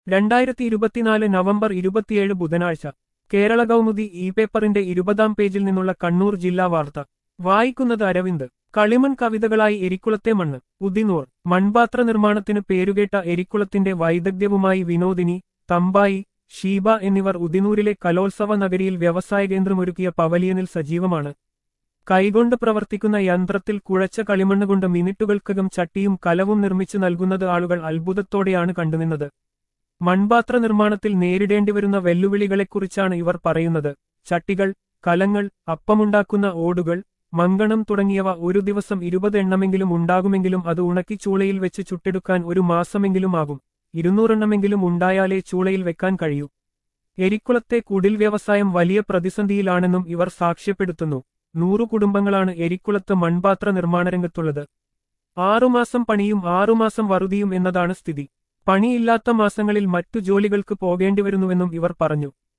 രണ്ടായിരത്തി ഇരുപത്തിനാല് നവംബർ ഇരുപത്തിയേഴ് ബുധനാഴ്ച കേരള കൗമുദി ഇ പേപ്പറിന്റെ ഇരുപതാം പേജിൽ നിന്നുള്ള കണ്ണൂർ ജില്ലാ വാർത്ത വായിക്കുന്നത് അരവിന്ദ് കളിമൺ കവിതകളായി എരിക്കുളത്തെ മണ്ണ് ഉദിനൂർ മൺപാത്ര നിർമ്മാണത്തിന് പേരുകേട്ട എരിക്കുളത്തിന്റെ വൈദഗ്ധ്യവുമായി വിനോദിനി തമ്പായി ഷീബ എന്നിവർ ഉദിനൂരിലെ കലോത്സവ നഗരിയിൽ വ്യവസായ കേന്ദ്രമൊരുക്കിയ പവലിയനിൽ സജീവമാണ് കൈകൊണ്ട് പ്രവർത്തിക്കുന്ന യന്ത്രത്തിൽ കുഴച്ച കളിമണ്ണ് കൊണ്ട് മിനിറ്റുകൾക്കകം ചട്ടിയും കലവും നിർമ്മിച്ചു നൽകുന്നത് ആളുകൾ അത്ഭുതത്തോടെയാണ് കണ്ടുനിന്നത് മൺപാത്ര നിർമ്മാണത്തിൽ നേരിടേണ്ടിവരുന്ന വെല്ലുവിളികളെക്കുറിച്ചാണ് ഇവർ പറയുന്നത് ചട്ടികൾ കലങ്ങൾ അപ്പമുണ്ടാക്കുന്ന ഓടുകൾ മങ്കണം തുടങ്ങിയവ ഒരു ദിവസം ഇരുപത് എണ്ണമെങ്കിലും ഉണ്ടാകുമെങ്കിലും അത് ഉണക്കി ചൂളയിൽ വെച്ച് ചുട്ടെടുക്കാൻ ഒരു മാസമെങ്കിലും ആകും ഇരുന്നൂറെണ്ണമെങ്കിലും ഉണ്ടായാലേ ചൂളയിൽ വെക്കാൻ കഴിയൂ എരിക്കുളത്തെ കുടിൽ വ്യവസായം വലിയ പ്രതിസന്ധിയിലാണെന്നും ഇവർ സാക്ഷ്യപ്പെടുത്തുന്നു നൂറു കുടുംബങ്ങളാണ് എരിക്കുളത്ത് മൺപാത്ര നിർമ്മാണ രംഗത്തുള്ളത് ആറുമാസം പണിയും ആറുമാസം വറുതിയും എന്നതാണ് സ്ഥിതി പണിയില്ലാത്ത മാസങ്ങളിൽ മറ്റു ജോലികൾക്ക് പോകേണ്ടിവരുന്നുവെന്നും ഇവർ പറഞ്ഞു